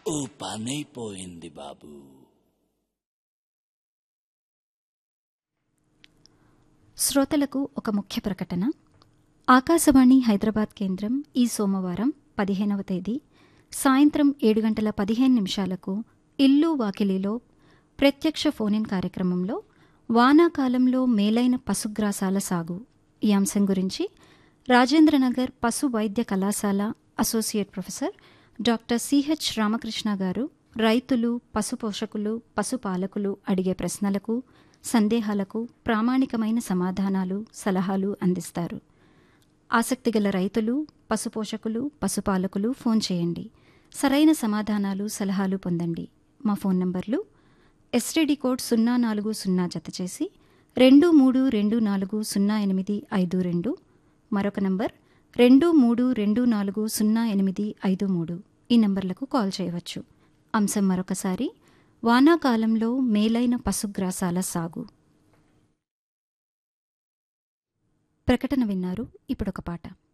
ఓ పనైపోయింది బాబు శ్రోతలకు ఒక ముఖ్య ప్రకటన ఆకాశవాణి హైదరాబాద్ కేంద్రం ఈ సోమవారం పదిహేనవ తేదీ సాయంత్రం ఏడు గంటల పదిహేను నిమిషాలకు ఇల్లు వాకిలిలో ప్రత్యక్ష ఫోనిన్ కార్యక్రమంలో వానాకాలంలో మేలైన పశుగ్రాసాల సాగు ఈ అంశం గురించి రాజేంద్రనగర్ పశు వైద్య కళాశాల associate professor doctor C H Ramakrishna గారు రైతులు పశు పోషకులు పశుపాలకులు అడిగే ప్రశ్నలకు సందేహాలకు ప్రామాణికమైన సమాధానాలు సలహాలు అందిస్తారు ఆసక్తిగల రైతులు పశుపోషకులు పశుపాలకులు ఫోన్ చేయండి సరైన సమాధానాలు సలహాలు పొందండి మా ఫోన్ నంబర్లు ఎస్టీడీ కోడ్ సున్నా నాలుగు సున్నా జత చేసి రెండు మూడు రెండు నాలుగు సున్నా ఎనిమిది ఐదు రెండు మరొక నంబర్ రెండు మూడు రెండు నాలుగు సున్నా ఎనిమిది ఐదు మూడు ఈ నంబర్లకు కాల్ చేయవచ్చు అంశం మరొకసారి వానాకాలంలో మేలైన పశుగ్రాసాల సాగు ప్రకటన విన్నారు ఇప్పుడొక పాట